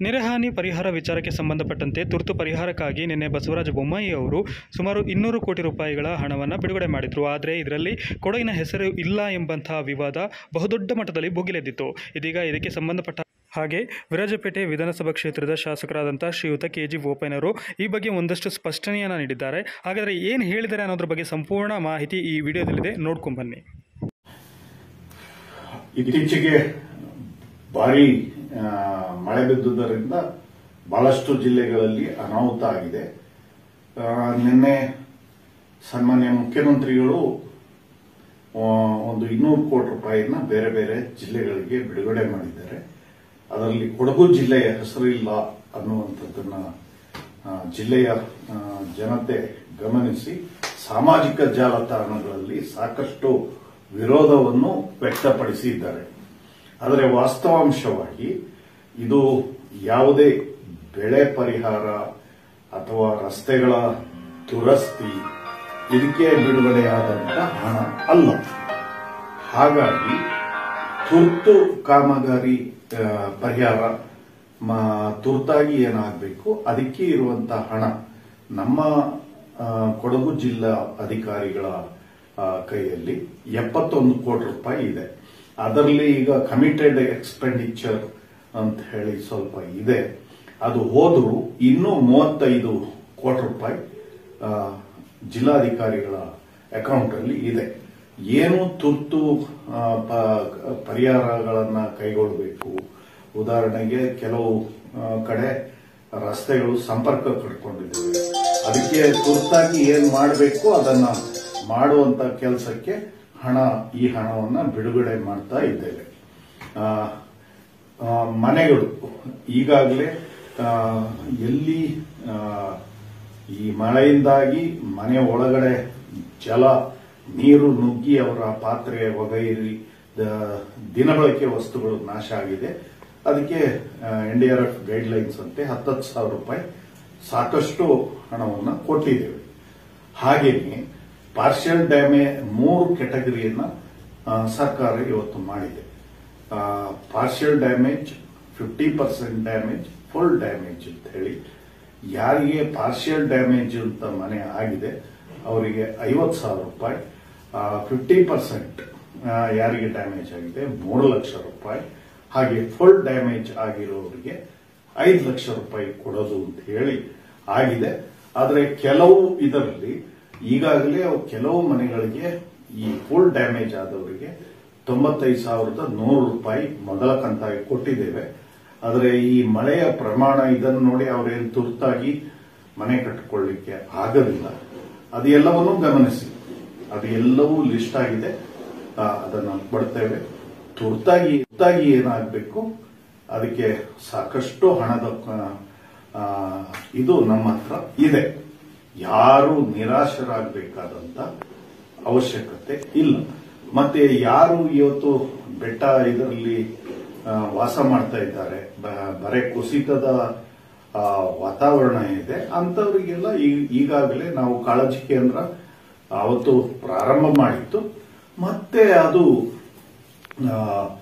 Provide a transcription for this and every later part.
ನೆರೆಹಾನಿ ಪರಿಹಾರ ವಿಚಾರಕ್ಕೆ ಸಂಬಂಧಪಟ್ಟಂತೆ ತುರ್ತು ಪರಿಹಾರಕ್ಕಾಗಿ ನಿನ್ನೆ ಬಸವರಾಜ ಬೊಮ್ಮಾಯಿ ಅವರು ಸುಮಾರು ಇನ್ನೂರು ಕೋಟಿ ರೂಪಾಯಿಗಳ ಹಣವನ್ನು ಬಿಡುಗಡೆ ಮಾಡಿದ್ರು ಆದರೆ ಇದರಲ್ಲಿ ಕೊಡಗಿನ ಹೆಸರು ಇಲ್ಲ ಎಂಬಂತಹ ವಿವಾದ ಬಹುದೊಡ್ಡ ಮಟ್ಟದಲ್ಲಿ ಭುಗಿಲೆದ್ದಿತ್ತು ಇದೀಗ ಇದಕ್ಕೆ ಸಂಬಂಧಪಟ್ಟ ಹಾಗೆ ವಿರಾಜಪೇಟೆ ವಿಧಾನಸಭಾ ಕ್ಷೇತ್ರದ ಶಾಸಕರಾದಂಥ ಶ್ರೀಯುತ ಕೆ ಜಿ ಬೋಪಯ್ಯನವರು ಈ ಬಗ್ಗೆ ಒಂದಷ್ಟು ಸ್ಪಷ್ಟನೆಯನ್ನು ನೀಡಿದ್ದಾರೆ ಹಾಗಾದರೆ ಏನು ಹೇಳಿದ್ದಾರೆ ಅನ್ನೋದ್ರ ಬಗ್ಗೆ ಸಂಪೂರ್ಣ ಮಾಹಿತಿ ಈ ವಿಡಿಯೋದಲ್ಲಿದೆ ನೋಡ್ಕೊಂಬನ್ನಿ ಇತ್ತೀಚೆಗೆ ಭಾರಿ ಆ, ಮಳೆ ಬಿದ್ದುದರಿಂದ ಬಹಳಷ್ಟು ಜಿಲ್ಲೆಗಳಲ್ಲಿ ಅನಾಹುತ ಆಗಿದೆ ಆ, ನಿನ್ನೆ ಸನ್ಮಾನ್ಯ ಮುಖ್ಯಮಂತ್ರಿಗಳು ಆ, ಒಂದು ಇನ್ನೂರು ಕೋಟಿ ರೂಪಾಯಿನ ಬೇರೆ ಬೇರೆ ಜಿಲ್ಲೆಗಳಿಗೆ ಬಿಡುಗಡೆ ಮಾಡಿದ್ದಾರೆ ಅದರಲ್ಲಿ ಕೊಡಗು ಜಿಲ್ಲೆಯ ಹೆಸರಿಲ್ಲ ಅನ್ನುವಂಥದ್ದನ್ನ ಆ, ಜಿಲ್ಲೆಯ ಆ, ಜನತೆ ಗಮನಿಸಿ ಸಾಮಾಜಿಕ ಜಾಲತಾಣಗಳಲ್ಲಿ ಸಾಕಷ್ಟು ವಿರೋಧವನ್ನು ವ್ಯಕ್ತಪಡಿಸಿದ್ದಾರೆ ಆದರೆ ವಾಸ್ತವಾಂಶವಾಗಿ ಇದು ಯಾವುದೇ ಬೆಳೆ ಪರಿಹಾರ ಅಥವಾ ರಸ್ತೆಗಳ ದುರಸ್ತಿ ಇದಕ್ಕೆ ಬಿಡುಗಡೆಯಾದಂತ ಹಣ ಅಲ್ಲ ಹಾಗಾಗಿ ತುರ್ತು ಕಾಮಗಾರಿ ಆ, ಪರಿಹಾರ ಮ- ತುರ್ತಾಗಿ ಏನಾಗಬೇಕು ಅದಕ್ಕೆ ಇರುವಂತಹ ಹಣ ನಮ್ಮ ಆ, ಕೊಡಗು ಜಿಲ್ಲಾ ಅಧಿಕಾರಿಗಳ ಆ, ಕೈಯಲ್ಲಿ ಎಪ್ಪತ್ತೊಂದು ಕೋಟಿ ರೂಪಾಯಿ ಇದೆ ಅದರಲ್ಲಿ ಈಗ ಕಮಿಟೆಡ್ ಎಕ್ಸ್ಪೆಂಡಿಚರ್ ಅಂತ ಹೇಳಿ ಸ್ವಲ್ಪ ಇದೆ ಅದು ಹೋದ್ರು ಇನ್ನೂ ಮೂವತ್ತೈದು ಕೋಟಿ ರೂಪಾಯಿ ಆ, ಜಿಲ್ಲಾಧಿಕಾರಿಗಳ ಅಕೌಂಟ್ ಅಲ್ಲಿ ಇದೆ ಏನು ತುರ್ತು ಆ, ಪ- ಪರಿಹಾರಗಳನ್ನ ಕೈಗೊಳ್ಳಬೇಕು ಉದಾಹರಣೆಗೆ ಕೆಲವು ಆ, ಕಡೆ ರಸ್ತೆಗಳು ಸಂಪರ್ಕ ಕಟ್ಕೊಂಡಿದ್ದೇವೆ ಅದಕ್ಕೆ ತುರ್ತಾಗಿ ಏನ್ ಮಾಡಬೇಕು ಅದನ್ನ ಮಾಡುವಂತ ಕೆಲಸಕ್ಕೆ ಹಣ ಈ ಹಣವನ್ನ ಬಿಡುಗಡೆ ಮಾಡ್ತಾ ಇದ್ದೇವೆ ಆ, ಆ, ಮನೆಗಳು ಈಗಾಗಲೇ ಆ, ಎಲ್ಲಿ ಆ, ಈ ಮಳೆಯಿಂದಾಗಿ ಮನೆ ಒಳಗಡೆ ಜಲ ನೀರು ನುಗ್ಗಿ ಅವರ ಪಾತ್ರೆ ವಗೈರಿ ದ- ದಿನಬಳಕೆ ವಸ್ತುಗಳು ನಾಶ ಆಗಿದೆ ಅದಕ್ಕೆ ಎನ್ಡಿಆರ್ಎಫ್ ಗೈಡ್ ಲೈನ್ಸ್ ಅಂತೆ ಹತ್ತತ್ತು ಸಾವಿರ ರೂಪಾಯಿ ಸಾಕಷ್ಟು ಹಣವನ್ನು ಕೊಟ್ಟಿದ್ದೇವೆ ಹಾಗೆಯೇ ಪಾರ್ಷಿಯಲ್ ಡ್ಯಾಮೇಜ್ ಮೂರು ಕೆಟಗರಿಯನ್ನ ಆ, ಸರ್ಕಾರ ಇವತ್ತು ಮಾಡಿದೆ partial damage fifty percent damage full damage ಅಂತ ಹೇಳಿ ಯಾರಿಗೆ ಪಾರ್ಷಿಯಲ್ ಡ್ಯಾಮೇಜ್ ಅಂತ ಮನೆ ಆಗಿದೆ ಅವರಿಗೆ ಐವತ್ತು ಸಾವಿರ ರೂಪಾಯಿ ಫಿಫ್ಟಿ ಪರ್ಸೆಂಟ್ ಯಾರಿಗೆ ಡ್ಯಾಮೇಜ್ ಆಗಿದೆ ಮೂರು ಲಕ್ಷ ರೂಪಾಯಿ ಹಾಗೆ ಫುಲ್ ಡ್ಯಾಮೇಜ್ ಆಗಿರೋರಿಗೆ ಐದು ಲಕ್ಷ ರೂಪಾಯಿ ಕೊಡೋದು ಅಂತ ಹೇಳಿ ಆಗಿದೆ ಆದರೆ ಕೆಲವು ಇದರಲ್ಲಿ ಈಗಾಗಲೇ ಅವು ಕೆಲವು ಮನೆಗಳಿಗೆ ಈ ಫುಲ್ ಡ್ಯಾಮೇಜ್ ಆದವರಿಗೆ ತೊಂಬತ್ತೈದು ಸಾವಿರದ ನೂರು ರೂಪಾಯಿ ಮೊದಲ ಕಂತಾಗಿ ಕೊಟ್ಟಿದ್ದೇವೆ ಆದರೆ ಈ ಮಳೆಯ ಪ್ರಮಾಣ ಇದನ್ನು ನೋಡಿ ಅವರೇನು ತುರ್ತಾಗಿ ಮನೆ ಕಟ್ಟಿಕೊಳ್ಳಿಕ್ಕೆ ಆಗಲಿಲ್ಲ ಅದು ಎಲ್ಲವನ್ನೂ ಗಮನಿಸಿ ಅದು ಎಲ್ಲವೂ ಲಿಸ್ಟ್ ಆಗಿದೆ ಆ, ಅದನ್ನು ಕೊಡ್ತೇವೆ ತುರ್ತಾಗಿ ತುರ್ತಾಗಿ ಏನಾಗಬೇಕು ಅದಕ್ಕೆ ಸಾಕಷ್ಟು ಹಣದ ಆ, ಆ, ಇದು ನಮ್ಮ ಹತ್ರ ಇದೆ ಯಾರು ನಿರಾಶರಾಗಬೇಕಾದಂತ ಅವಶ್ಯಕತೆ ಇಲ್ಲ ಮತ್ತೆ ಯಾರು ಇವತ್ತು ಬೆಟ್ಟ ಇದರಲ್ಲಿ ಆ, ವಾಸ ಮಾಡ್ತಾ ಇದ್ದಾರೆ ಬ- ಬರೆ ಕುಸಿತದ ಆ, ವಾತಾವರಣ ಇದೆ ಅಂತವರಿಗೆಲ್ಲ ಈ- ಈಗಾಗಲೇ ನಾವು ಕಾಳಜಿ ಕೇಂದ್ರ ಅವತ್ತು ಪ್ರಾರಂಭ ಮಾಡಿತ್ತು ಮತ್ತೆ ಅದು ಆ,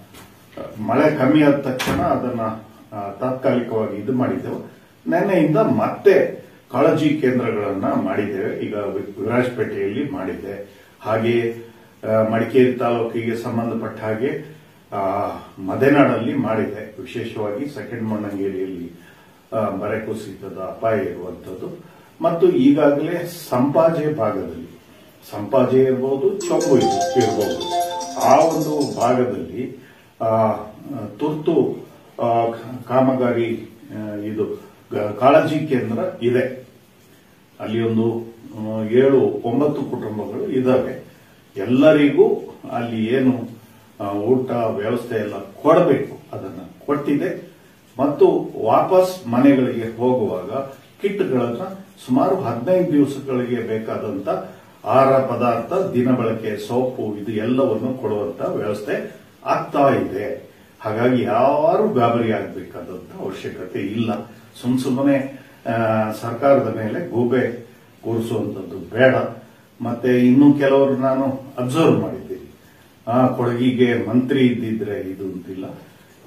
ಮಳೆ ಕಮ್ಮಿ ಆದ ತಕ್ಷಣ ಅದನ್ನ ಆ, ತಾತ್ಕಾಲಿಕವಾಗಿ ಇದು ಮಾಡಿದ್ದೆವು ನಿನ್ನೆಯಿಂದ ಮತ್ತೆ ಕಾಳಜಿ ಕೇಂದ್ರಗಳನ್ನ ಮಾಡಿದ್ದೇವೆ ಈಗ ವಿ- ವಿರಾಜಪೇಟೆಯಲ್ಲಿ ಮಾಡಿದ್ದೆ ಹಾಗೆ ಆ, ಮಡಿಕೇರಿ ತಾಲೂಕಿಗೆ ಸಂಬಂಧಪಟ್ಟ ಹಾಗೆ ಆ, ಮದೆನಾಡಲ್ಲಿ ಮಾಡಿದೆ ವಿಶೇಷವಾಗಿ ಸೆಕೆಂಡ್ ಮಣ್ಣಂಗೇರಿಯಲ್ಲಿ ಆ, ಮರೆ ಕುಸಿತದ ಅಪಾಯ ಇರುವಂತದ್ದು ಮತ್ತು ಈಗಾಗಲೇ ಸಂಪಾಜೆ ಭಾಗದಲ್ಲಿ ಸಂಪಾಜೆ ಇರಬಹುದು ಚೊಂಬು ಇರಬಹುದು ಆ ಒಂದು ಭಾಗದಲ್ಲಿ ಆ, ತುರ್ತು ಆ, ಕಾಮಗಾರಿ ಆ, ಇದು ಗ- ಕಾಳಜಿ ಕೇಂದ್ರ ಇದೆ ಅಲ್ಲಿ ಒಂದು ಆ, ಏಳು ಒಂಬತ್ತು ಕುಟುಂಬಗಳು ಇದಾವೆ ಎಲ್ಲರಿಗೂ ಅಲ್ಲಿ ಏನು ಆ, ಊಟ ವ್ಯವಸ್ಥೆ ಎಲ್ಲ ಕೊಡಬೇಕು ಅದನ್ನ ಕೊಟ್ಟಿದೆ ಮತ್ತು ವಾಪಸ್ ಮನೆಗಳಿಗೆ ಹೋಗುವಾಗ ಕಿಟ್ಗಳನ್ನ ಸುಮಾರು ಹದಿನೈದು ದಿವಸಗಳಿಗೆ ಬೇಕಾದಂತ ಆಹಾರ ಪದಾರ್ಥ ದಿನ ಬಳಕೆ ಸೋಪು ಇದು ಎಲ್ಲವನ್ನು ಕೊಡುವಂತ ವ್ಯವಸ್ಥೆ ಆಗ್ತಾ ಇದೆ ಹಾಗಾಗಿ ಯಾರು ಗಾಬರಿ ಆಗಬೇಕಾದಂತ ಅವಶ್ಯಕತೆ ಇಲ್ಲ ಸುಮ್ ಸುಮ್ಮನೆ ಆ, ಸರ್ಕಾರದ ಮೇಲೆ ಗೂಬೆ ಕೂರಿಸುವಂತದ್ದು ಬೇಡ ಮತ್ತೆ ಇನ್ನು ಕೆಲವರು ನಾನು ಅಬ್ಸರ್ವ್ ಮಾಡಿದ್ದೀನಿ ಆ ಕೊಡಗಿಗೆ ಮಂತ್ರಿ ಇದ್ದಿದ್ರೆ ಇದು ಅಂತಿಲ್ಲ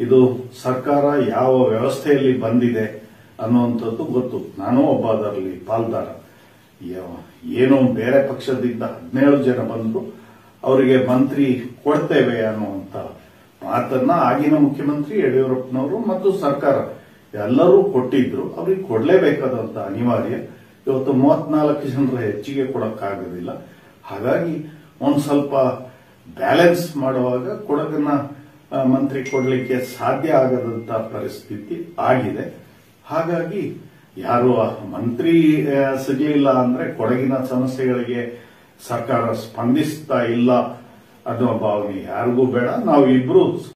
ಇದು ಸರ್ಕಾರ ಯಾವ ವ್ಯವಸ್ಥೆಯಲ್ಲಿ ಬಂದಿದೆ ಅನ್ನುವಂಥದ್ದು ಗೊತ್ತು ನಾನು ಒಬ್ಬ ಅದರಲ್ಲಿ ಪಾಲ್ದಾರ ಯಾವ- ಏನು ಬೇರೆ ಪಕ್ಷದಿಂದ ಹದಿನೇಳು ಜನ ಬಂದ್ರು ಅವರಿಗೆ ಮಂತ್ರಿ ಕೊಡ್ತೇವೆ ಅನ್ನುವಂತ ಮಾತನ್ನ ಆಗಿನ ಮುಖ್ಯಮಂತ್ರಿ ಯಡಿಯೂರಪ್ಪನವರು ಮತ್ತು ಸರ್ಕಾರ ಎಲ್ಲರೂ ಕೊಟ್ಟಿದ್ರು ಅವ್ರಿಗೆ ಕೊಡ್ಲೇಬೇಕಾದಂತ ಅನಿವಾರ್ಯ ಇವತ್ತು ಮೂವತ್ನಾಲ್ಕು ಜನರ ಹೆಚ್ಚಿಗೆ ಕೊಡಕ್ಕಾಗೋದಿಲ್ಲ ಹಾಗಾಗಿ ಒಂದ್ ಸ್ವಲ್ಪ ಬ್ಯಾಲೆನ್ಸ್ ಮಾಡುವಾಗ ಕೊಡಗನ್ನ ಆ, ಮಂತ್ರಿ ಕೊಡ್ಲಿಕ್ಕೆ ಸಾಧ್ಯ ಆಗದಂತ ಪರಿಸ್ಥಿತಿ ಆಗಿದೆ ಹಾಗಾಗಿ ಯಾರು ಆ ಮಂತ್ರಿ ಆ, ಸಿಗ್ಲಿಲ್ಲ ಅಂದ್ರೆ ಕೊಡಗಿನ ಸಮಸ್ಯೆಗಳಿಗೆ ಸರ್ಕಾರ ಸ್ಪಂದಿಸ್ತಾ ಇಲ್ಲ ಅನ್ನೋ ಭಾವನೆ ಯಾರಿಗೂ ಬೇಡ ನಾವು ಇಬ್ರು